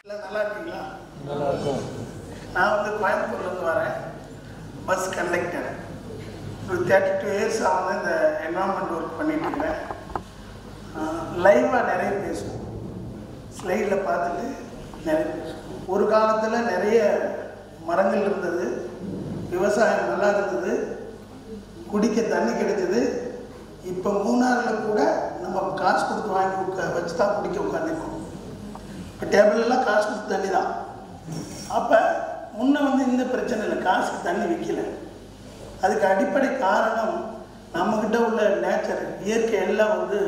எல்லாம் நல்லா இருக்கீங்களா நல்லா இருக்கும் நான் வந்து கோயம்புத்தூர்லேருந்து வரேன் பஸ் கண்டக்டர் ஒரு தேர்ட்டி டூ இயர்ஸ் வந்து இந்த என்வரான்மெண்ட் ஒர்க் பண்ணிட்டு இருக்கிறேன் லைவாக நிறைய பேசுவோம் ஸ்லைடில் பார்த்துட்டு நிறைய பேசுவோம் ஒரு காலத்தில் நிறைய மரங்கள் இருந்தது விவசாயம் நல்லா இருந்தது குடிக்க தண்ணி கிடைச்சது இப்போ மூணாறில் கூட நம்ம காசு கொடுத்து வாங்கி உட்கா வச்சு தான் குடிக்க உட்காந்துருக்கோம் இப்போ டேபிள் எல்லாம் காசு கொடுத்து தண்ணி தான் அப்போ முன்ன வந்து இந்த பிரச்சனை இல்லை காசுக்கு தண்ணி விற்கல அதுக்கு அடிப்படை காரணம் நம்மக்கிட்ட உள்ள நேச்சர் இயற்கை எல்லாம் வந்து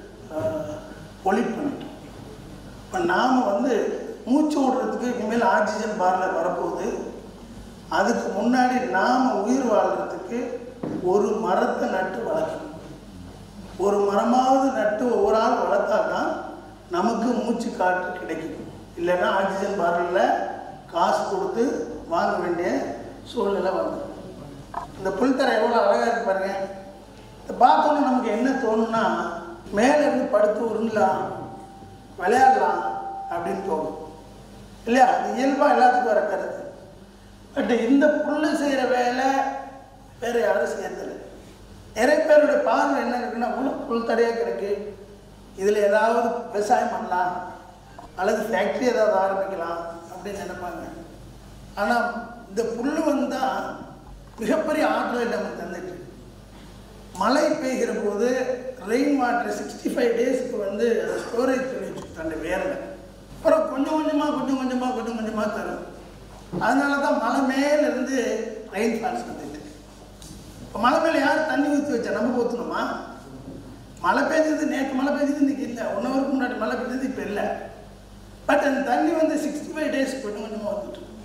பொலிட் பண்ணிட்டோம் இப்போ நாம் வந்து மூச்சு விடுறதுக்கு இனிமேல் ஆக்சிஜன் பார்ல வரப்போகுது அதுக்கு முன்னாடி நாம் உயிர் வாழ்கிறதுக்கு ஒரு மரத்தை நட்டு வளர்க்கணும் ஒரு மரமாவது நட்டு ஒவ்வொரு ஆள் வளர்த்தா தான் நமக்கு மூச்சு காற்று கிடைக்கும் இல்லைன்னா ஆக்சிஜன் பார்லில் காசு கொடுத்து வாங்க வேண்டிய சூழ்நிலை வந்துடும் இந்த புல்தரை எவ்வளோ அழகாக இருக்கு பாருங்க இதை பார்த்தோன்னே நமக்கு என்ன தோணும்னா மேலே இருந்து படுத்து உருண்டலாம் விளையாடலாம் அப்படின்னு தோணும் இல்லையா அது இயல்பாக எல்லாத்துக்கும் வர கருத்து பட் இந்த புல்லு செய்கிற வேலை வேறு யாரும் செய்யறதில்லை நிறைய பேருடைய பார்வை என்ன இருக்குன்னா உள்ள புல் தடையாக கிடக்கு இதில் ஏதாவது விவசாயம் பண்ணலாம் அல்லது ஃபேக்ட்ரி ஏதாவது ஆரம்பிக்கலாம் அப்படின்னு நினைப்பாங்க ஆனால் இந்த புல் வந்தால் மிகப்பெரிய ஆற்றலை நமக்கு தந்துட்டு இருக்கு. மழை பெய்கிற போது ரெயின் வாட்டர் சிக்ஸ்டி ஃபைவ் டேஸ்க்கு வந்து அதை ஸ்டோரேஜ் பண்ணி வச்சுக்கிட்டாங்க வேரில் அப்புறம் கொஞ்சம் கொஞ்சமாக கொஞ்சம் கொஞ்சமாக கொஞ்சம் கொஞ்சமாக தரும் அதனால தான் மலை மேலேருந்து ரெயின் ஃபால்ஸ் வந்துட்டு இருக்கு. இப்போ மலை மேலே யார் தண்ணி ஊற்றி வச்சா நம்ம ஊற்றணுமா மழை பெஞ்சது நேற்று மழை பெஞ்சது இன்னைக்கு இல்லை ஒன் ஹவருக்கு முன்னாடி மழை பெஞ்சது இப்போ இல்லை பட் அந்த தண்ணி வந்து சிக்ஸ்டி ஃபைவ் டேஸ் கொஞ்சம் கொஞ்சமாக வந்துட்டு இருக்கு.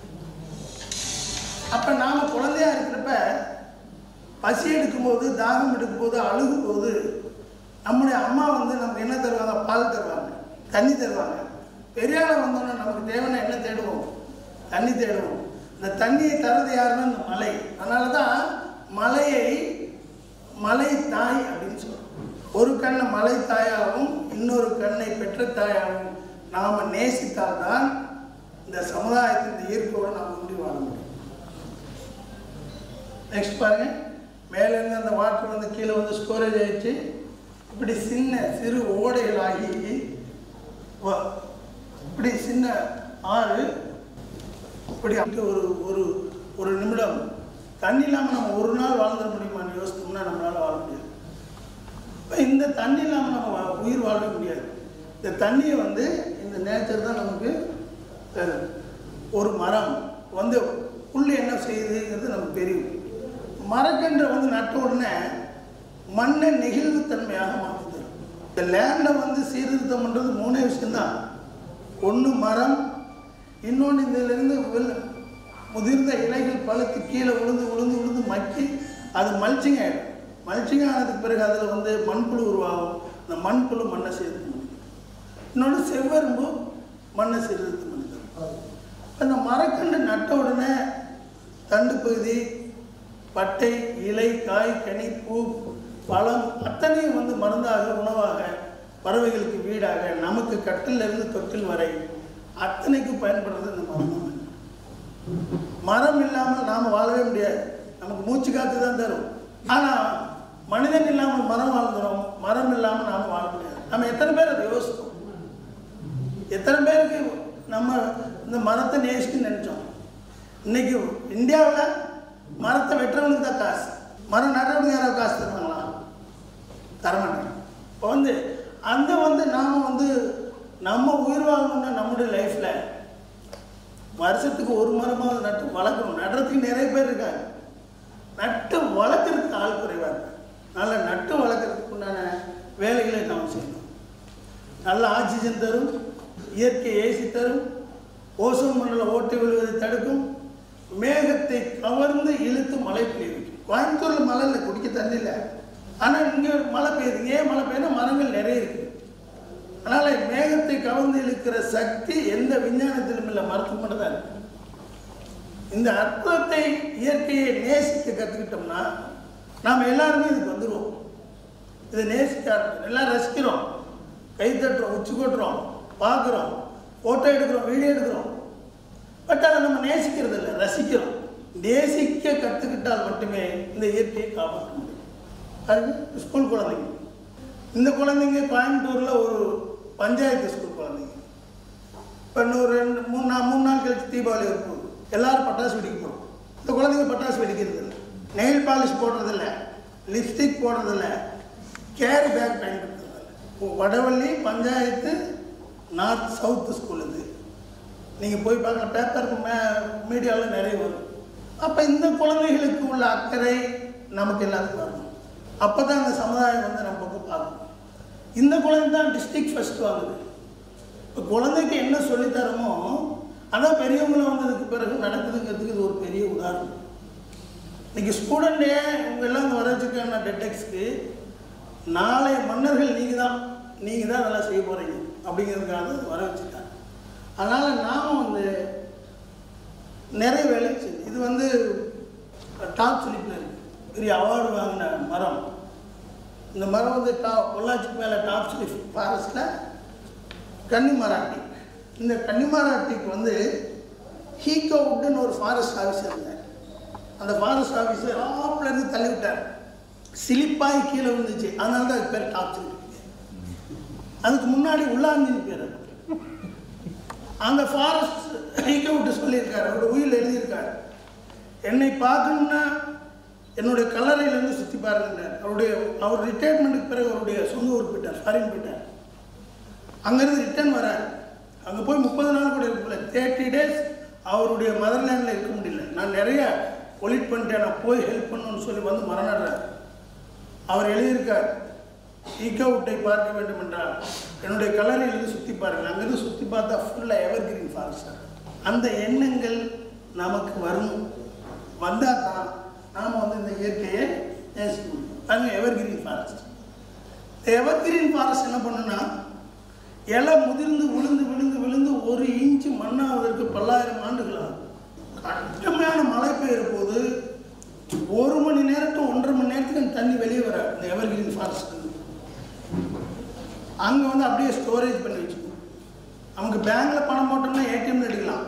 அப்போ நாம் குழந்தையா இருக்கிறப்ப பசி எடுக்கும்போது தாகம் எடுக்கும்போது அழுகும் போது நம்முடைய அம்மா வந்து நமக்கு என்ன தருவாங்க பால் தருவாங்க தண்ணி தருவாங்க பெரியாள வந்தோன்னே நமக்கு தேவைன்னா என்ன தேடுவோம் தண்ணி தேடுவோம் இந்த தண்ணியை தரது யாருன்னா இந்த மலை அதனால தான் மலையை மலை தாய் அப்படின்னு சொல்றோம் ஒரு கண்ணை மலை தாயாகவும் இன்னொரு கண்ணை பெற்ற தாயாகவும் நாம் நேசித்தால்தான் இந்த சமுதாயத்தின் இந்த ஈர்ப்போடு நாம் ஒன்றி வாழ முடியும் நெக்ஸ்ட் பாருங்க மேலே இருந்து அந்த வாட்டர் வந்து கீழே வந்து ஸ்டோரேஜ் ஆயிடுச்சு இப்படி சின்ன சிறு ஓடைகளாகி வ- இப்படி சின்ன ஆறு இப்படி அப்படி ஒரு ஒரு ஒரு நிமிடம் தண்ணி இல்லாமல் நம்ம ஒரு நாள் வாழ்ந்துட முடியுமான்னு யோசித்தோம்னா நம்மளால வாழ முடியாது இப்போ இந்த தண்ணி இல்லாமல் நம்ம வா- உயிர் வாழவே முடியாது இந்த தண்ணியை வந்து இந்த நேச்சர் தான் நமக்கு தருது ஒரு மரம் வந்து புல் என்ன செய்யுதுங்கிறது நமக்கு தெரியும் மரக்கன்றை வந்து நட்ட உடனே மண்ணை நெகிழ்வுத்தன்மையாக மாற்றி தரும் இந்த லேண்டை வந்து சீர்திருத்தம் பண்ணுறது மூணே விஷயம்தான் ஒன்று மரம் இன்னொன்று இதிலிருந்து வெள்ள முதிர்ந்த இலைகள் பழுத்து கீழே விழுந்து விழுந்து விழுந்து மக்கி அது மல்ச்சிங் ஆகிடும் மல்ச்சிங் ஆனதுக்கு பிறகு அதில் வந்து மண்புழு உருவாகும் அந்த மண்புழு மண்ணை சேர்த்து இன்னொன்று செவ்வரும்பு மண்ணை சீர்திருத்தம் பண்ணி தரும் அந்த மரக்கன்று நட்ட உடனே தண்டு பகுதி பட்டை இலை காய் கனி பூ பழம் அத்தனையும் வந்து மருந்தாக உணவாக பறவைகளுக்கு வீடாக நமக்கு கட்டில இருந்து தொட்டில் வரை அத்தனைக்கும் பயன்படுறது இந்த மரம் தான் மரம் இல்லாமல் நாம் வாழவே முடியாது நமக்கு மூச்சு காத்து தான் தரும் ஆனால் மனிதன் இல்லாமல் மரம் வாழ்ந்துடும் மரம் இல்லாமல் நாம் வாழ முடியாது நம்ம எத்தனை பேர் அதை யோசித்தோம் எத்தனை பேருக்கு நம்ம இந்த மரத்தை நேசித்து நினைச்சோம் இன்னைக்கு இந்தியாவில் மரத்தை வெட்டுறவனுக்கு தான் காசு மரம் நடுறவனுக்கு யாராவது காசு தருவாங்களா தரமாட்டாங்க இப்போ வந்து அந்த வந்து நாம் வந்து நம்ம உயிர் வாழணும்னா நம்முடைய லைஃப்பில் வருஷத்துக்கு ஒரு மரமாவது நட்டு வளர்க்கணும் நடுறதுக்கு நிறைய பேர் இருக்காங்க நட்டு வளர்க்குறதுக்கு ஆள் குறைவாக இருக்கு அதனால் நட்டு வளர்க்குறதுக்கு உண்டான வேலைகளை நாம் செய்யணும் நல்ல ஆக்சிஜன் தரும் இயற்கை ஏசி தரும் ஓசோன் மண்டல ஓட்டை விழுவதை தடுக்கும் மேகத்தை கவர்ந்து இழுத்து மழை பெய்ய வைக்கும் கோயம்புத்தூரில் மழை இல்லை குடிக்க தண்ணி இல்லை ஆனால் இங்கே மழை பெய்யுது ஏன் மழை பெய்யுதுன்னா மரங்கள் நிறைய இருக்குது அதனால் மேகத்தை கவர்ந்து இழுக்கிற சக்தி எந்த விஞ்ஞானத்திலும் இல்லை மரத்துக்கு மட்டும் தான் இருக்கு இந்த அற்புதத்தை இயற்கையை நேசிக்க கற்றுக்கிட்டோம்னா நாம் எல்லாருமே இதுக்கு வந்துடுவோம் இதை நேசிக்க ஆரம்பிக்கிறோம். எல்லாம் ரசிக்கிறோம் கை தட்டுறோம் உச்சி கொட்டுறோம் பார்க்குறோம் ஃபோட்டோ எடுக்கிறோம் வீடியோ எடுக்கிறோம் பட் அதை நம்ம நேசிக்கிறது இல்லை ரசிக்கிறோம் நேசிக்க கற்றுக்கிட்டால் மட்டுமே இந்த இயற்கையை காப்பாற்ற முடியும் பாருங்க ஸ்கூல் குழந்தைங்க இந்த குழந்தைங்க கோயம்புத்தூரில் ஒரு பஞ்சாயத்து ஸ்கூல் குழந்தைங்க இப்போ இன்னொரு ரெண்டு மூணு நாள் மூணு நாள் கழிச்சு தீபாவளி இருக்கும் எல்லாரும் பட்டாசு வெடிக்க போகிறோம் இந்த குழந்தைங்க பட்டாசு வெடிக்கிறது இல்லை நெயில் பாலிஷ் போடுறதில்ல லிப்ஸ்டிக் போடுறதில்ல கேரி பேக் பயன்படுத்துறதில்ல Vadavalli panchayat north south school இது நீங்கள் போய் பார்க்குற பேப்பர் மீடியாவில் நிறைய வரும் அப்போ இந்த குழந்தைகளுக்கு உள்ள அக்கறை நமக்கு எல்லாத்துக்கும் வரணும் அப்போ தான் அந்த சமுதாயம் வந்து நம்ம பக்கம் பார்க்கணும் இந்த குழந்தை தான் டிஸ்ட்ரிக்ட் ஃபஸ்ட் வாங்குது இப்போ குழந்தைக்கு என்ன சொல்லித் தரோமோ அதான் பெரியவங்கள வந்ததுக்கு பிறகு நடக்குதுங்கிறதுக்கு இது ஒரு பெரிய உதாரணம் இன்னைக்கு ஸ்டூடெண்டே இவங்க எல்லாம் இங்கே வர வச்சுருக்காங்க டெட்டெக்ஸ்க்கு நாளைய மன்னர்கள் நீங்கள் தான் நீங்கள் தான் நல்லா செய்ய போகிறீங்க அப்படிங்கிறதுக்காக தான் வர வச்சுருக்காங்க அதனால் நாம் வந்து நிறைய வேலை செஞ்சு இது வந்து டாப் ஸ்லிப்பில் இருக்குது பெரிய அவார்டு வாங்கின மரம் இந்த மரம் வந்து டாப் பொள்ளாச்சிக்கு மேலே டாப் ஸ்லிப் ஃபாரஸ்ட்டில் கன்னிமராட்டி இந்த கன்னிமராட்டிக்கு வந்து ஹீகோவுட்னு ஒரு ஃபாரஸ்ட் ஆஃபீஸர் இருந்தார் அந்த ஃபாரஸ்ட் ஆஃபீஸர் ஆப்லேருந்து தள்ளி விட்டார் சிலிப்பாய் கீழே விழுந்துச்சு அதனால தான் அதுக்கு பேர் டாப் ஸ்லிப் அதுக்கு முன்னாடி உள்ளாந்தின்னு பேர் அது. அந்த ஃபாரஸ்ட் ஹீகோவுட்டு சொல்லியிருக்காரு அவரோட உயிரில் எழுதியிருக்காரு என்னை பார்க்கணுன்னா என்னுடைய கல்லறையிலேருந்து சுற்றி பாருங்கன்றார் அவருடைய அவர் ரிட்டையர்மெண்ட்டுக்கு பிறகு அவருடைய சொந்த ஊர் போயிட்டார் ஃபாரின் போயிட்டார் அங்கேருந்து ரிட்டர்ன் வரார் அங்கே போய் முப்பது நாள் கூட இருக்க முடியல தேர்ட்டி டேஸ் அவருடைய மதர்லேண்டில் இருக்க முடியல நான் நிறைய ஒலிட் பண்ணிட்டேன் நான் போய் ஹெல்ப் பண்ணணும்னு சொல்லி வந்து மரணடுறார் அவர் எழுதியிருக்கார் ஈக்கவுட்டை பார்க்க வேண்டும் என்றால் என்னுடைய கல்லறையிலிருந்து சுற்றி பாருங்கள் அங்கேருந்து சுற்றி பார்த்தா ஃபுல்லாக எவர் கிரீன் ஃபாரஸ்ட் அந்த எண்ணங்கள் நமக்கு வரணும் வந்தால் தான் நாம் வந்து இந்த இயற்கையை நேசிக்க முடியும் அதுங்க எவர் கிரீன் ஃபாரஸ்ட் இந்த எவர் கிரீன் ஃபாரஸ்ட் என்ன பண்ணுன்னா இலை முதிர்ந்து விழுந்து விழுந்து விழுந்து ஒரு இன்ச்சு மண்ணாவதற்கு பல்லாயிரம் ஆண்டுகள் ஆகும் கடுமையான மழை பெய்கிற போது ஒரு மணி நேரத்துக்கு ஒன்றரை மணி நேரத்துக்கு அந்த தண்ணி வெளியே வராது இந்த எவர் கிரீன் ஃபாரஸ்ட் அங்கே வந்து அப்படியே ஸ்டோரேஜ் பண்ணி வச்சுக்கணும் நமக்கு பேங்க்கில் பணம் போட்டோம்னா ஏடிஎம்ல எடுக்கலாம்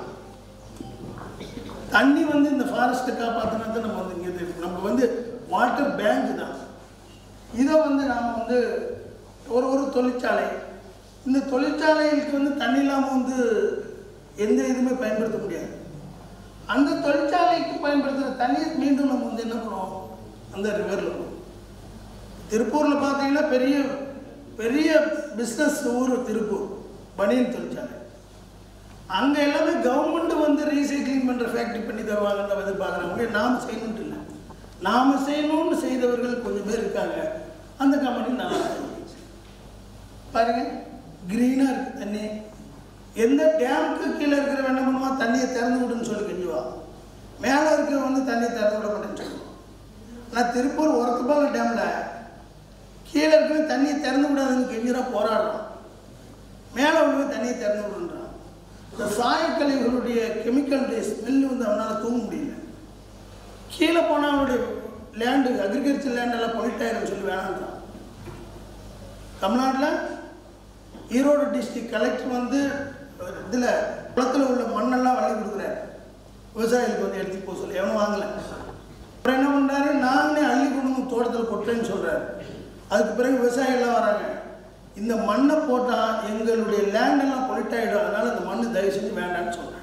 தண்ணி வந்து இந்த ஃபாரஸ்ட்டை காப்பாற்றினா தான் நம்ம வந்து இங்கே இருக்கு நம்ம வந்து வாட்டர் பேங்க் தான் இதை வந்து நாம் வந்து ஒரு ஒரு தொழிற்சாலை இந்த தொழிற்சாலைகளுக்கு வந்து தண்ணி இல்லாமல் வந்து எந்த இதுவுமே பயன்படுத்த முடியாது அந்த தொழிற்சாலைக்கு பயன்படுத்துகிற தண்ணியை மீண்டும் நம்ம வந்து என்ன பண்ணுவோம் அந்த ரிவரில் போகும் திருப்பூரில் பார்த்தீங்கன்னா பெரிய பெரிய பிஸ்னஸ் ஊர் திருப்பூர் பனியன் தொழிற்சாலை அங்கே எல்லாமே கவர்மெண்ட் வந்து ரீசைக்ளிங் பண்ணுற ஃபேக்ட்ரி பண்ணி தருவாங்கன்னு எதிர்பார்க்குறாங்க நாம் செய்யணுன்ட்டு இல்லை நாம் செய்யணும்னு செய்தவர்கள் கொஞ்சம் பேர் இருக்காங்க அந்த கம்பெனி நல்லா இருந்துச்சு. பாருங்க க்ரீனாக இருக்குது தண்ணி எந்த டேமுக்கு கீழே இருக்கிறவன் என்ன பண்ணுவான் தண்ணியை திறந்து விடுன்னு சொல்லி கெஞ்சுவான் மேலே இருக்கிறவன் வந்து தண்ணியை திறந்து விட மாட்டேன்னு சொல்லுவான் ஆனால் திருப்பூர் ஒரத்துப்பாலம் டேமில் கீழே இருக்கிற தண்ணியை திறந்து விடாதுன்னு கெஞ்சிரா போராடுறான் மேலே உள்ளவே தண்ணியை திறந்து விடுன்றான் இந்த சாயக்கழிவுகளுடைய கெமிக்கல் ஸ்மெல் வந்து அவனால் தூங்க முடியல கீழே போனால் அவனுடைய லேண்டு அக்ரிகல்ச்சர் லேண்டெல்லாம் பொலிட்டாயிரம் சொல்லி வேணான்றான் தமிழ்நாட்டில் ஈரோடு டிஸ்ட்ரிக்ட் கலெக்டர் வந்து இதில் குளத்தில் உள்ள மண்ணெல்லாம் வழி கொடுக்குறாரு விவசாயிகளுக்கு வந்து எடுத்து போக சொல்லி எவனும் வாங்கலை அப்புறம் என்ன பண்ணுறாரு நானே அள்ளி கொண்டு வந்து தோட்டத்தில் கொட்டுறேன்னு சொல்கிறாரு அதுக்கு பிறகு விவசாயிகள்லாம் வராங்க இந்த மண்ணை போட்டால் எங்களுடைய லேண்டெல்லாம் பொலிட்டாயிடும் அதனால் இந்த மண் தயவு செஞ்சு வேண்டாம்னு சொல்கிறேன்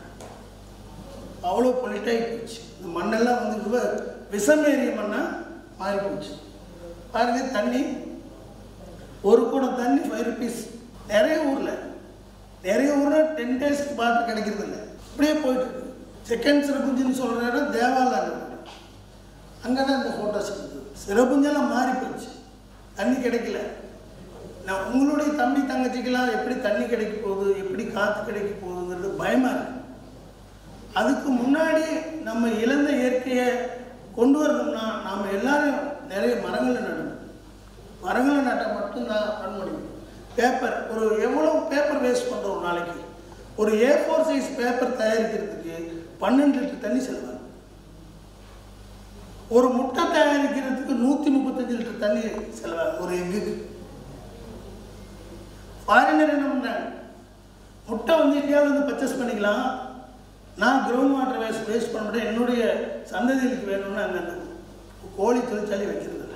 அவ்வளோ பொலிட்டாகி போச்சு இந்த மண்ணெல்லாம் வந்து விவ விஷமேறிய மண்ணாக மாறி போச்சு பாருங்க தண்ணி ஒரு குடம் தண்ணி ஃபைவ் ருபீஸ் நிறைய ஊரில் நிறைய ஊரில் டென் டேஸ்க்கு பார்த்து கிடைக்கிறது இல்லை அப்படியே போயிட்டு இருக்கு செகண்ட் சிறப்புஞ்சின்னு சொல்கிற இடம் தேவாலயம் இருக்கு. அங்கே தான் இந்த ஃபோட்டோஸ் இருக்குது சிறப்புஞ்செல்லாம் மாறி போச்சு தண்ணி கிடைக்கல நான் உங்களுடைய தம்பி தங்கச்சிக்கெல்லாம் எப்படி தண்ணி கிடைக்க போகுது எப்படி காற்று கிடைக்க போகுதுங்கிறது பயமாக இருக்கு அதுக்கு முன்னாடி நம்ம இழந்த இயற்கையை கொண்டு வரணும்னா நாம் எல்லாரும் நிறைய மரங்களை நடணும் மரங்களை நட்டால் மட்டும்தான் பண்ண முடியும் பேப்பர் ஒரு எவ்வளோ பேப்பர் வேஸ்ட் பண்ணுறோம் ஒரு நாளைக்கு ஒரு ஏ ஃபோர் சைஸ் பேப்பர் தயாரிக்கிறதுக்கு பன்னெண்டு லிட்டர் தண்ணி செலவாகும் ஒரு முட்டை தயாரிக்கிறதுக்கு நூற்றி முப்பத்தஞ்சு லிட்டர் தண்ணி செலவாகும் ஒரு எக்குக்கு ஃபாரினர் என்ன பண்ணுறாங்க முட்டை வந்து இந்தியாவில் வந்து பர்ச்சேஸ் பண்ணிக்கலாம் நான் கிரவுண்ட் வாட்டர் வேஸ்ட் வேஸ்ட் பண்ண மாட்டேன் என்னுடைய சந்ததிகளுக்கு வேணும்னு அங்கே அந்த கோழி தொழிற்சாலை வைக்கிறதில்ல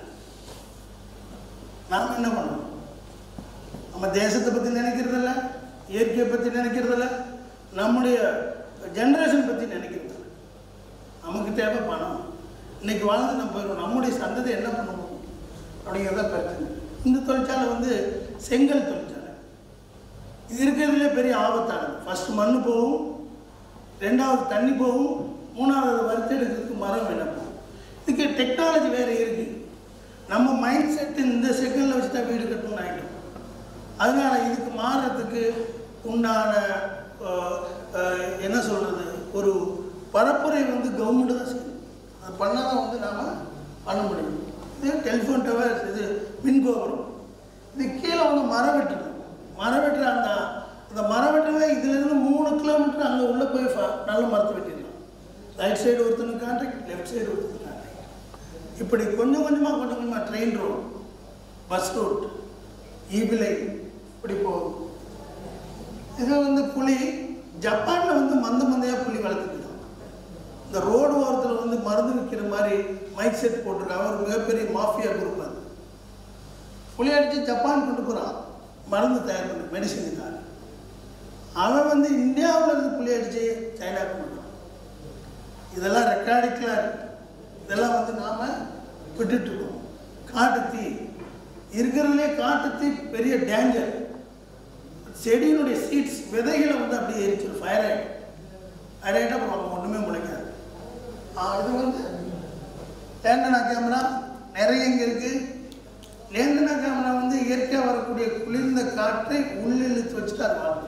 நாம் என்ன பண்ணணும் நம்ம தேசத்தை பற்றி நினைக்கிறதில்ல இயற்கையை பற்றி நினைக்கிறதில்ல நம்முடைய ஜென்ரேஷன் பற்றி நினைக்கிறதில்ல நமக்கு தேவை பணம் இன்னைக்கு வாழ்ந்து நம்ம போயிடும் நம்முடைய சந்ததி என்ன பண்ணுவோம் அப்படிங்கிறத பிரச்சனை இந்த தொழிற்சாலை வந்து செங்கல் தொழிற்சாலை இது இருக்கிறதுலே பெரிய ஆபத்தானது ஃபர்ஸ்ட் மண் போகும் ரெண்டாவது தண்ணி போகும் மூணாவது வறுத்து எடுக்கிறதுக்கு மரம் வேணும் இதுக்கு டெக்னாலஜி வேறு இருக்குது நம்ம மைண்ட் செட் இந்த செகண்டில் வச்சு தான் வீடு கட்டணும்னு ஆகிடும் அதனால இதுக்கு மாறுறதுக்கு உண்டான அஹ், அஹ், என்ன சொல்கிறது ஒரு பரப்புரை வந்து கவர்மெண்ட் தான் செய்யணும் அது பண்ணால் தான் வந்து நாம் பண்ண முடியும் இது டெலிஃபோன் டவர் இது மின் கோபுரம் இது கீழே வந்து மரம் வெட்டணும் மரம் வெட்டுற அந்த அந்த மரம் வெட்டவே இதுலேருந்து மூணு கிலோமீட்டர் அங்கே உள்ளே போய் ஃப- நல்ல மரத்தை வெட்டிடலாம் ரைட் சைடு ஒருத்தனுக்கு கான்ட்ராக்ட் லெஃப்ட் சைடு ஒருத்தனுக்கு கான்ட்ராக்ட் இப்படி கொஞ்சம் கொஞ்சமாக கொஞ்சம் கொஞ்சமாக ட்ரெயின் ரோட் பஸ் ரூட் ஈபிலை இப்படி போகும் இது வந்து புலி ஜப்பானில் வந்து மந்த மந்தையாக புலி வளர்த்துக்கலாம் இந்த ரோடு ஓரத்தில் வந்து மருந்து விற்கிற மாதிரி மைக் செட் போட்டிருக்காங்க ஒரு மிகப்பெரிய மாஃபியா குரூப் அது புலி அடித்து ஜப்பான் கொண்டு போகிறான் மருந்து தயார் பண்ணி மெடிசனுக்காக அவன் வந்து இந்தியாவில் இருந்து புலி அடித்து சைனாக்கு பண்ணுறான் இதெல்லாம் ரெக்கார்டிக்கலாக இருக்கு இதெல்லாம் வந்து நாம் விட்டுட்டுருக்கோம் காட்டுத்தீ இருக்கிறதுலே காட்டுத்தீ பெரிய டேஞ்சர் செடியினுடைய சீட்ஸ் விதைகளை வந்து அப்படியே எரிச்சிடும் ஃபயர் ஆகிடும் ஃபயர் ஆகிட்டு அப்புறம் அவங்க ஒன்றுமே முளைக்காது ஆ, இது வந்து லேண்டனா கேமரா நிறைய இங்கே இருக்குது லேண்டனா கேமரா வந்து இயற்கையாக வரக்கூடிய குளிர்ந்த காற்றை உள்ளிழுத்து வச்சுட்டு அது வாழ்ந்துடும்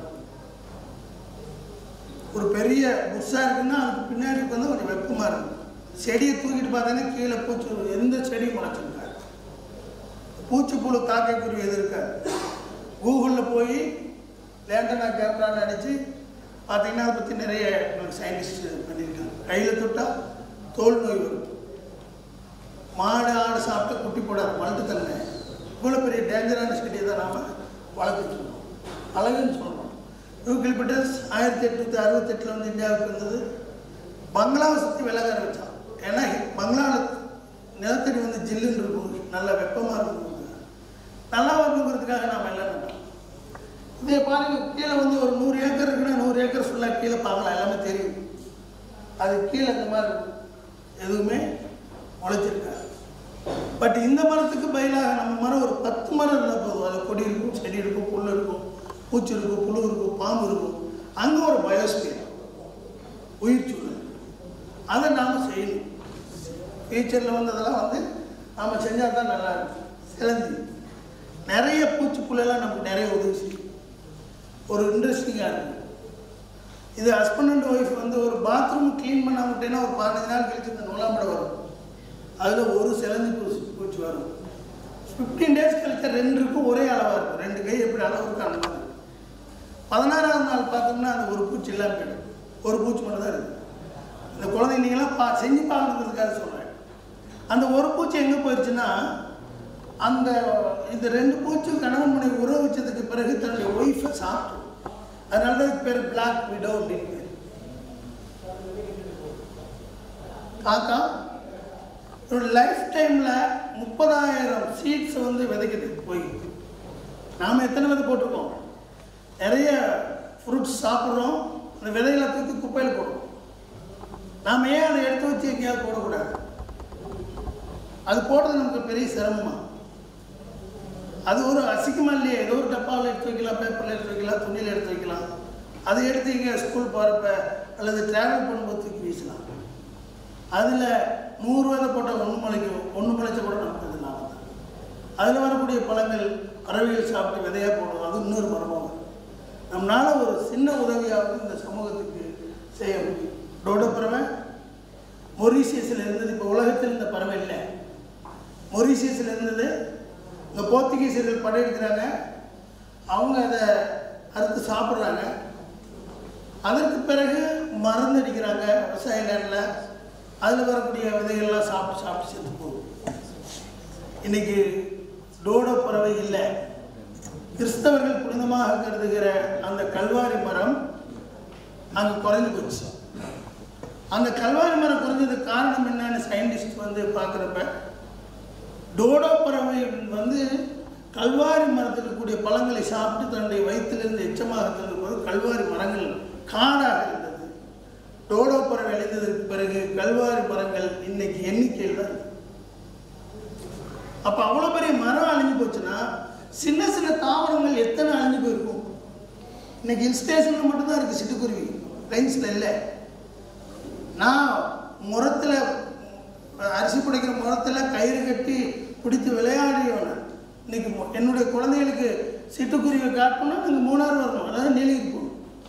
ஒரு பெரிய புஷ்ஷாக இருக்குன்னா அதுக்கு பின்னாடி வந்து கொஞ்சம் வெப்பமாக இருக்கும் செடியை தூக்கிட்டு பார்த்தீங்கன்னா கீழே பூச்சி எந்த செடியும் முளைச்சிருக்காது பூச்சிப்புழு காக்கைக்குருவி எது இருக்காது கூகுளில் போய் லேண்டனா கேமரான்னு அடித்து பார்த்தீங்கன்னா அதை பற்றி நிறைய சயின்டிஸ்ட் பண்ணியிருக்காங்க கையில் தொட்டால் தோல் நோய் வரும் மாடு ஆடு சாப்பிட்டா குட்டி போடாது மலட்டுத்தன்மை இவ்வளோ பெரிய டேஞ்சரான செடியை தான் நாம் வளர்த்துட்டு இருக்கோம் அழகுன்னு சொல்கிறோம் யூகிலிபிட்டஸ் ஆயிரத்தி எட்நூற்றி அறுபத்தெட்டில் வந்து இந்தியாவுக்கு வந்தது பங்களாவை சுற்றி விலக ஆரம்பித்தான் ஏன்னா பங்களாவில் நிலத்தடி வந்து ஜில்லுன்னு இருக்கும் நல்ல வெப்பமாக இருக்கும் நல்லா வரணுங்கிறதுக்காக நாம் எல்லாம் நட்டோம் இதே பாருங்க கீழே வந்து ஒரு நூறு ஏக்கர் இருக்குன்னா நூறு ஏக்கர் ஃபுல்லாக கீழே பார்க்கலாம் எல்லாமே தெரியும் அது கீழே இந்த மாதிரி இருக்கும். எதுவுமே முளைச்சிருக்காது பட் இந்த மரத்துக்கு பதிலாக நம்ம மரம் ஒரு பத்து மரம் இருந்தால் போதும் அதில் கொடி இருக்கும் செடி இருக்கும் புல் இருக்கும் பூச்சி இருக்கும் புழு இருக்கும் பாம்பு இருக்கும் அங்கே ஒரு பயோஸ்பியர் உயிர் சூழல் அதை நாம் செய்யணும் ஃபியூச்சரில் வந்து அதெல்லாம் வந்து நாம் செஞ்சால் தான் நல்லா இருக்கும் சிலந்தி நிறைய பூச்சிப்புள்ளெல்லாம் நமக்கு நிறைய உதவி செய்யும் ஒரு இன்ட்ரெஸ்டிங்காக இருக்கும் இது ஹஸ்பண்ட் அண்ட் ஒய்ஃப் வந்து ஒரு பாத்ரூம் க்ளீன் பண்ண விட்டேன்னா ஒரு பதினஞ்சு நாள் கழிச்சு இந்த நூலாம்படை வரும் அதில் ஒரு சிலந்தி பூச்சி பூச்சி வரும் ஃபிஃப்டீன் டேஸ் கழிச்சா ரெண்டு இருக்கும் ஒரே அளவாக இருக்கும் ரெண்டு கை எப்படி அளவு இருக்கும் அந்த மாதிரி பதினாறாவது நாள் பார்த்தோம்னா அந்த ஒரு பூச்சி இல்லாமல் போயிடும் ஒரு பூச்சி மட்டும் தான் இருக்குது இந்த குழந்தைங்க நீங்களாம் பா செஞ்சு பார்க்கறதுக்காக சொல்கிறேன் அந்த ஒரு பூச்சி எங்கே போயிடுச்சுன்னா அந்த இந்த ரெண்டு பூச்சும் கணவன் மனைவி உறவு வச்சதுக்கு பிறகு தன்னுடைய ஒய்ஃபை சாப்பிட்டு அதனால தான் இதுக்கு பேர் பிளாக் விடோ அப்படின்னு பேர் காக்கா ஒரு லைஃப் டைமில் முப்பதாயிரம் சீட்ஸ் வந்து விதைக்குது போய் நாம் எத்தனை விதை போட்டிருக்கோம் நிறைய ஃப்ரூட்ஸ் சாப்பிட்றோம் அந்த விதைகளை தூக்கி குப்பையில் போடுறோம் நாம் ஏன் அதை எடுத்து வச்சு எங்கேயாவது போடக்கூடாது அது போடுறது நமக்கு பெரிய சிரமமா அது ஒரு அசிங்கமா இல்லையே ஏதோ ஒரு டப்பாவில் எடுத்து வைக்கலாம் பேப்பரில் எடுத்து வைக்கலாம் துணியில் எடுத்து வைக்கலாம் அதை எடுத்து இங்கே ஸ்கூல் போகிறப்ப அல்லது ட்ராவல் பண்ணும்போது தூக்கி வீசலாம் அதில் நூறு விதை போட்டால் ஒன்று முளைக்கும் ஒன்று முளைச்ச கூட நமக்கு அது லாபம் தான் அதில் வரக்கூடிய பழங்கள் பறவைகள் சாப்பிட்டு விதையாக போடும் அது இன்னொரு மரமாக வரும் நம்மளால ஒரு சின்ன உதவியாவது இந்த சமூகத்துக்கு செய்ய முடியும் டோடோ பறவை மொரீசியஸில் இருந்தது இப்போ உலகத்தில் இந்த பறவை இல்லை மொரீசியஸில் இருந்தது இந்த போர்த்துகீசியர்கள் படையெடுக்கிறாங்க அவங்க அதை அறுத்து சாப்பிட்றாங்க அதற்கு பிறகு மருந்து அடிக்கிறாங்க விவசாய லேண்டில் அதில் வரக்கூடிய விதைகள்லாம் சாப்பிட்டு சாப்பிட்டு செத்து போகுது இன்னைக்கு டோடோ பறவை இல்லை கிறிஸ்தவர்கள் புனிதமாக கருதுகிற அந்த கல்வாரி மரம் அங்கே குறைஞ்சு போச்சு அந்த கல்வாரி மரம் குறைஞ்சதுக்கு காரணம் என்னன்னு சயின்டிஸ்ட் வந்து பார்க்குறப்ப டோடோ பறவை வந்து கல்வாரி மரத்தில் இருக்கக்கூடிய பழங்களை சாப்பிட்டு தன்னுடைய வயிற்றிலிருந்து எச்சமாக தந்தபோது கல்வாரி மரங்கள் காடாக இருந்தது டோடோ பறவை அழிந்ததற்கு பிறகு கல்வாரி மரங்கள் இன்னைக்கு எண்ணிக்கையில் தான் இருக்கு. அப்போ அவ்வளோ பெரிய மரம் அழிஞ்சு போச்சுன்னா சின்ன சின்ன தாவரங்கள் எத்தனை அழிஞ்சு போயிருக்கும் இன்னைக்கு ஹில் ஸ்டேஷனில் மட்டும்தான் இருக்குது சிட்டுக்குருவி ரைன்ஸில் இல்லை நான் முரத்தில் அரிசி பிடிக்கிற முரத்தில் கயிறு கட்டி பிடித்து விளையாடியவன் இன்னைக்கு மு- என்னுடைய குழந்தைகளுக்கு சிட்டுக்குருவியை காட்டணும்னா நீங்கள் மூணாறு வரணும் அதாவது நீலகிரி போகணும்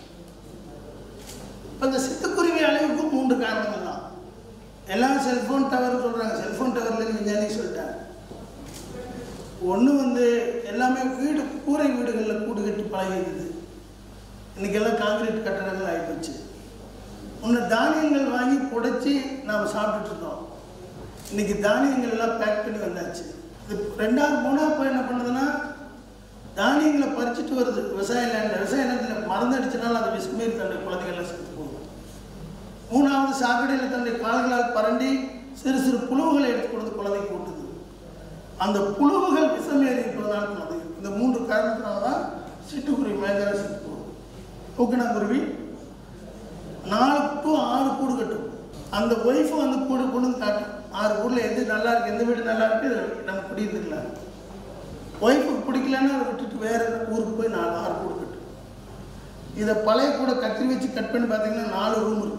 இப்போ இந்த சிட்டுக்குருவி அழிவுக்கு மூன்று காரணங்கள் தான் எல்லாம் செல்ஃபோன் டவர் சொல்கிறாங்க செல்ஃபோன் டவரில் விஞ்ஞானி சொல்லிட்டாங்க ஒன்று வந்து எல்லாமே வீடு கூரை வீடுகளில் கூடு கட்டி பழகிருக்குது இன்றைக்கெல்லாம் காங்கிரீட் கட்டடங்கள் ஆகிப்போச்சு முன்ன தானியங்கள் வாங்கி புடைச்சி நாம் சாப்பிட்டுட்டு இருந்தோம் இன்னைக்கு தானியங்கள் எல்லாம் பேக் பண்ணி வந்தாச்சு இது ரெண்டாவது மூணாவது போய் என்ன பண்ணுதுன்னா தானியங்களை பறிச்சுட்டு வருது விவசாய லேண்டில் விவசாய நிலத்தில் மருந்து அடிச்சனால அந்த விஷமேறி தன்னுடைய குழந்தைகள்லாம் செத்து போகும் மூணாவது சாக்கடையில் தன்னுடைய கால்களால் பரண்டி சிறு சிறு புழுவுகளை எடுத்து கொடுத்து குழந்தைக்கு ஊட்டுது அந்த புழுவுகள் விஷமேறி இருப்பதனால் குழந்தை இந்த மூன்று காரணத்தினால தான் சிட்டுக்குருவி மேஜர செத்து போகும் ஊக்கணாங்குருவி நாலு டு ஆறு கூடு கட்டும் அந்த ஒய்ஃபு வந்து கூடு கூடுன்னு காட்டும் ஆறு கூடில் எது நல்லா இருக்கு எந்த வீடு நல்லா இருக்கு இதுல நம்ம குடியிருந்துக்கலாம் ஒய்ஃபுக்கு பிடிக்கலன்னா அதை விட்டுட்டு வேற ஊருக்கு போய் நாலு ஆறு கூடு கட்டும் இதை பழைய கூட கத்தி வச்சு கட் பண்ணி பார்த்தீங்கன்னா நாலு ரூம் இருக்கும்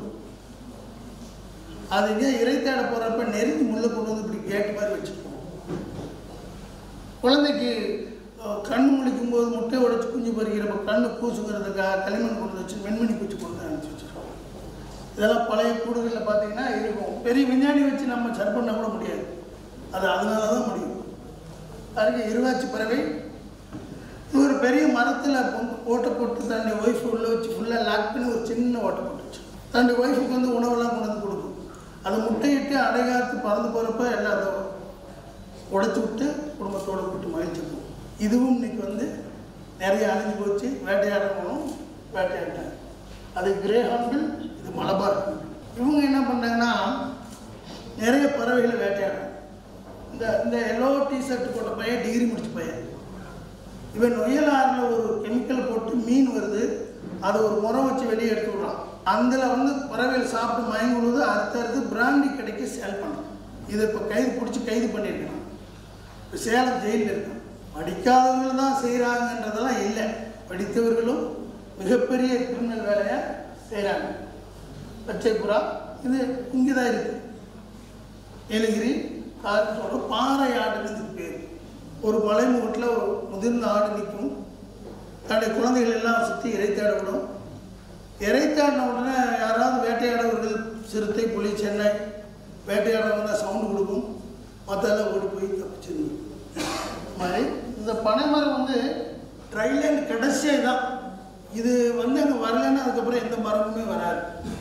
அது இங்கே இறை தேட போகிறப்ப நெருங்கி முள்ளை கொண்டு வந்து இப்படி கேட் மாதிரி வச்சுருப்போம் குழந்தைக்கு அஹ், கண் முழிக்கும் போது முட்டை உடைச்சு குஞ்சு பறிக்கிறப்ப கண்ணு கூசுங்கிறதுக்காக களிமண் கொண்டு வச்சு வெண்மணி பூச்சி கொண்டு வந்து அனுப்பிச்சி வச்சிருக்கோம் இதெல்லாம் பழைய கூடுகளில் பார்த்தீங்கன்னா இருக்கும் பெரிய விஞ்ஞானி வச்சு நம்ம சரி பண்ண கூட முடியாது அது அதனால தான் முடியும் பாருங்க இருவாச்சி பறவை இது ஒரு பெரிய மரத்தில் ஓட்டை போட்டு தன்னுடைய ஒய்ஃப் உள்ளே வச்சு ஃபுல்லாக லாக் பண்ணி ஒரு சின்ன ஓட்டை போட்டு வச்சு தன்னுடைய ஒய்ஃபுக்கு வந்து உணவெல்லாம் கொண்டு வந்து கொடுக்கும் அது முட்டையிட்டு அடைகாத்து பறந்து போகிறப்ப எல்லாம் அதை உடைச்சு விட்டு குடும்பத்தோட கூட்டு மகிழ்ச்சி போகும் இதுவும் இன்னைக்கு வந்து நிறைய அழிஞ்சு போச்சு வேட்டையாடணும் வேட்டையாடிட்டாங்க அது கிரே ஹாம்பிள் இது மலபார் ஹாம்பிள். இவங்க என்ன பண்ணாங்கன்னா நிறைய பறவைகளை வேட்டையாடுறாங்க இந்த இந்த எல்லோ டிஷர்ட் போட்ட பையன் டிகிரி முடிச்ச பையன் இவன் நொயல் ஆறில் ஒரு கெமிக்கல் போட்டு மீன் வருது அதை ஒரு முறம் வச்சு வெளியே எடுத்து விடுறான் அதில் வந்து பறவைகள் சாப்பிட்டு மயங்கி விழுது அடுத்து அடுத்து பிராண்டி கடைக்கு சேல் பண்ணுறான் இதை இப்போ கைது பிடிச்சி கைது பண்ணியிருக்கான் இப்போ சேலம் ஜெயிலில் இருக்கான் படிக்காதவர்கள் தான் செய்கிறாங்கன்றதெல்லாம் இல்லை படித்தவர்களும் மிகப்பெரிய கிரிமினல் வேலையை செய்கிறாங்க பச்சை புறா இது இங்கே தான் இருக்குது ஏலகிரி காரத்தோட பாறை ஆடுன்னு இதுக்கு பேர் ஒரு மலைமுகட்டில் ஒரு முதிர்ந்த ஆடு நிற்கும் தன்னுடைய குழந்தைகள் எல்லாம் சுற்றி இறைத்தாட விடும் இறைத்தாடின உடனே யாராவது வேட்டையாடவர்கள் சிறுத்தை புலி சென்னை வேட்டையாட வந்தால் சவுண்டு கொடுக்கும் மற்றெல்லாம் ஓடி போய் தப்பிச்சிருந்தோம் மாதிரி இந்த பனைமரம் வந்து ட்ரைலேண்ட் கடைசியாக தான் இது வந்து அங்கே வரலைன்னா அதுக்கப்புறம் எந்த மரமுமே வராது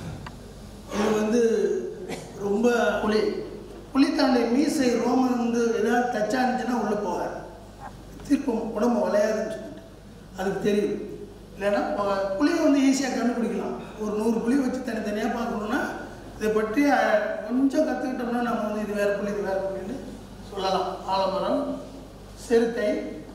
இது வந்து ரொம்ப புலி புலி தன்னுடைய மீசை ரோமம் வந்து ஏதாவது டச் ஆனிச்சுன்னா உள்ளே போகாது திருப்பம் உடம்பு வளையாதுன்னு சொல்லிட்டு அதுக்கு தெரியும் இல்லைன்னா ப- புலியை வந்து ஈஸியாக கண்டுபிடிக்கலாம் ஒரு நூறு புலி வச்சு தனித்தனியாக பார்க்கணுன்னா இதை பற்றி அஹ், கொஞ்சம் கற்றுக்கிட்டோம்னா நம்ம வந்து இது வேறு புலி இது வேறு புலின்னு சொல்லலாம் ஆலமரம் சிறுத்தை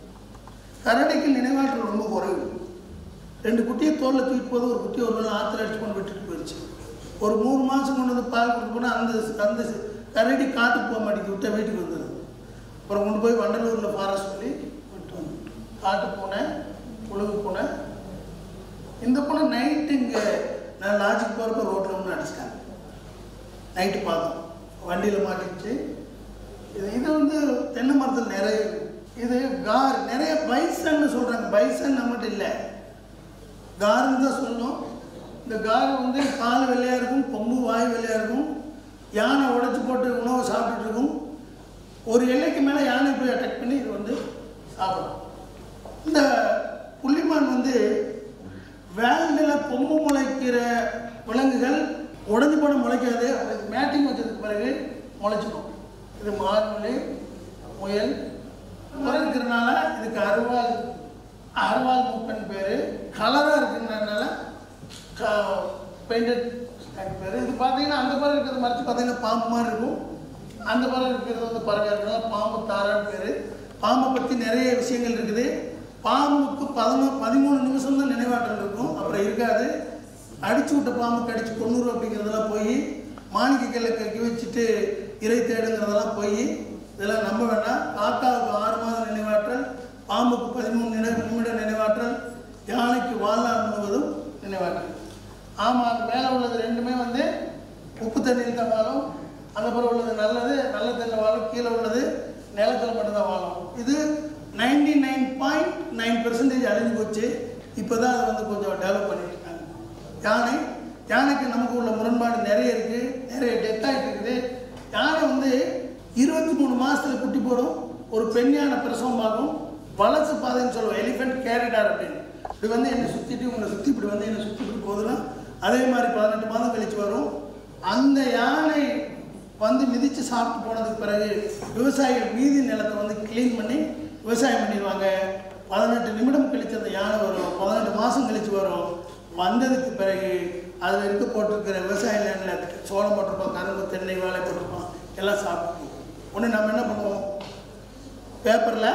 கரடிக்கு நினைவாற்றல் ரொம்ப குறைவு ரெண்டு குட்டியை தோலில் தூக்கிட்டு போது ஒரு குட்டி ஒரு நாள் ஆற்றுல அடிச்சு கொண்டு விட்டுட்டு போயிடுச்சு ஒரு மூணு மாதம் கொண்டு வந்து பால் கொடுத்து போனால் அந்த அந்த கரடி காட்டுக்கு போக மாட்டேங்குது விட்டா வீட்டுக்கு வந்துடுது அப்புறம் கொண்டு போய் வண்டலூரில் ஃபாரஸ்ட் சொல்லி விட்டு வந்து காட்டு பூனை புழுகு பூனை இந்த பூனை நைட்டு இங்கே நான் லாட்ஜுக்கு போகிறப்ப ரோட்டில் ஒன்று அடிச்சிட்டாங்க நைட்டு பார்த்தோம் வண்டியில் மாட்டிக்கிச்சு இது இது வந்து தென்னை மரத்தில் நிறைய இருக்கு. இது கார் நிறைய பைசன்னு சொல்கிறாங்க பைசன் நம்மகிட்ட இல்லை காருன்னு தான் சொல்லணும் இந்த கார் வந்து கால் வெள்ளையாக இருக்கும் கொம்பு வாய் வெள்ளையாக இருக்கும் யானை உடைச்சு போட்டு உணவை சாப்பிட்டுட்டு இருக்கும் ஒரு எல்லைக்கு மேலே யானை போய் அட்டாக் பண்ணி இது வந்து சாப்பிடும் இந்த புள்ளிமான் வந்து வேல்டில் கொம்பு முளைக்கிற விலங்குகள் உடஞ்சி போட முளைக்காது அதுக்கு மேட்டிங் வச்சதுக்கு பிறகு முளைச்சிடும் இது மார்மொழி முயல் இருக்கிறதுனால இதுக்கு அருவாள் அர்வால் மூப்பன் பேர் கலராக இருக்குன்றதுனால பெயிண்டட் பேர் இது பார்த்தீங்கன்னா அந்த பறவை இருக்கிறது மறைச்சு பார்த்தீங்கன்னா பாம்பு மாதிரி இருக்கும் அந்த பறவை இருக்கிறது வந்து பறவை இருக்கிறதுனால பாம்பு தாரான்னு பேர் பாம்பை பற்றி நிறைய விஷயங்கள் இருக்குது பாம்புக்கு பதினோ பதிமூணு நிமிஷம் தான் நினைவாற்றல் இருக்கும் அப்புறம் இருக்காது அடிச்சு விட்ட பாம்பு கடிச்சு கொன்னூறு அப்படிங்கிறதெல்லாம் போய் மாணிக்க கிளை கக்கி வச்சுட்டு இறை தேடுங்கிறதெல்லாம் போய் இதெல்லாம் நம்ப வேண்டாம் காக்காவுக்கு ஆறு மாதம் நினைவாற்றல் பாம்புக்கு பதிமூணு நினை நிமிட நினைவாற்றல் யானைக்கு வாழ்நாள் முழுவதும் நினைவாற்றல் ஆமாம் அது மேலே உள்ளது ரெண்டுமே வந்து உப்பு தண்ணியில் தான் வாழும் அந்த புறம் உள்ளது நல்லது நல்ல தண்ணியில் வாழும் கீழே உள்ளது நிலத்தில் மட்டும்தான் வாழும் இது ninety nine point nine percentage அழிஞ்சு போச்சு இப்போ தான் அதை வந்து கொஞ்சம் டெவலப் பண்ணிட்டு இருக்காங்க யானை யானைக்கு நமக்கு உள்ள முரண்பாடு நிறைய இருக்குது நிறைய டெத் ஆகிட்டு இருக்குது யானை வந்து இருபத்தி மூணு மாதத்துல குட்டி போடும் ஒரு பெண் யானை பிரசவம் ஆகும் வளர்ச்சி பாதைன்னு சொல்லுவோம் எலிஃபென்ட் கேரிடார் அப்படின்னு இப்படி வந்து என்னை சுற்றிட்டு உங்களை சுற்றி இப்படி வந்து என்னை சுற்றி இப்படி போகுதுன்னா அதே மாதிரி பதினெட்டு மாதம் கழிச்சு வரும் அந்த யானை வந்து மிதித்து சாப்பிட்டு போனதுக்கு பிறகு விவசாயிகள் மீதி நிலத்தை வந்து க்ளீன் பண்ணி விவசாயம் பண்ணிடுவாங்க பதினெட்டு நிமிடம் கழிச்சு அந்த யானை வரும் பதினெட்டு மாதம் கழிச்சு வரும் வந்ததுக்கு பிறகு அதில் இருக்க போட்டிருக்கிற விவசாய லேண்டில் சோளம் போட்டிருப்போம் கரும்பு தென்னை வாழை போட்டிருப்போம் எல்லாம் சாப்பிட்டுப்போம் உடனே நம்ம என்ன பண்ணுவோம் பேப்பரில்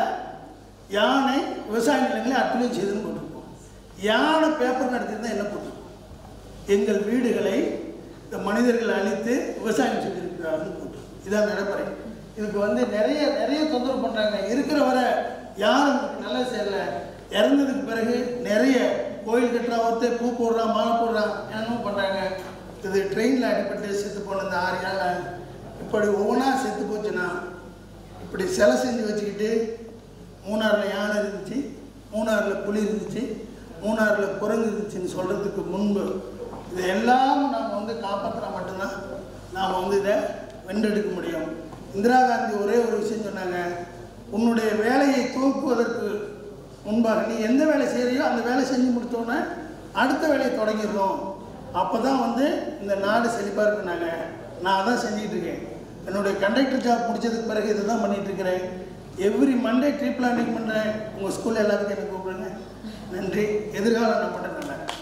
யானை விவசாய நிலங்களை அட்டுழியம் செய்துன்னு போட்டிருப்போம் யானை பேப்பர் நடத்தியிருந்தால் என்ன போட்டிருப்போம் எங்கள் வீடுகளை இந்த மனிதர்கள் அழித்து விவசாயம் செஞ்சிருக்கிறார்கள் போட்டு இதான் நடைமுறை இதுக்கு வந்து நிறைய நிறைய தொந்தரவு பண்ணுறாங்க இருக்கிற வரை யாரும் இதுக்கு நல்லது செய்யல இறந்ததுக்கு பிறகு நிறைய கோயில் கட்டுறா ஒருத்தர் பூ போடுறான் மாலை போடுறான் என்னென்னமோ பண்ணுறாங்க இது ட்ரெயினில் அடிபட்டு செத்து போன இந்த ஆறு யானை இப்படி ஒவ்வொன்றா செத்து போச்சுன்னா இப்படி சிலை செஞ்சு வச்சுக்கிட்டு மூணாறில் யானை இருந்துச்சு மூணாறில் புலி இருந்துச்சு மூணாறில் குரங்கு இருந்துச்சுன்னு சொல்கிறதுக்கு முன்பு இது எல்லாம் நாம் வந்து காப்பாற்றினா மட்டும்தான் நாம் வந்து இதை வென்றெடுக்க முடியும் இந்திரா காந்தி ஒரே ஒரு விஷயம் சொன்னாங்க உன்னுடைய வேலையை துவக்குவதற்கு முன்பாக நீ எந்த வேலை செய்கிறியோ அந்த வேலை செஞ்சு முடித்தோன்னே அடுத்த வேலையை தொடங்கிடணும் அப்போ தான் வந்து இந்த நாடு செழிப்பாக இருக்குனாங்க நான் அதான் செஞ்சுட்டு இருக்கேன் என்னுடைய கண்டக்டர் ஜாப் முடிச்சதுக்கு பிறகு இதை தான் பண்ணிட்டு இருக்கிறேன் எவ்ரி மண்டே ட்ரீ பிளானிங் பண்ணுறேன் உங்கள் ஸ்கூலில் எல்லாத்துக்கும் எனக்கு கூப்பிடுங்க நன்றி எதிர்காலம் நம்ம நல்லா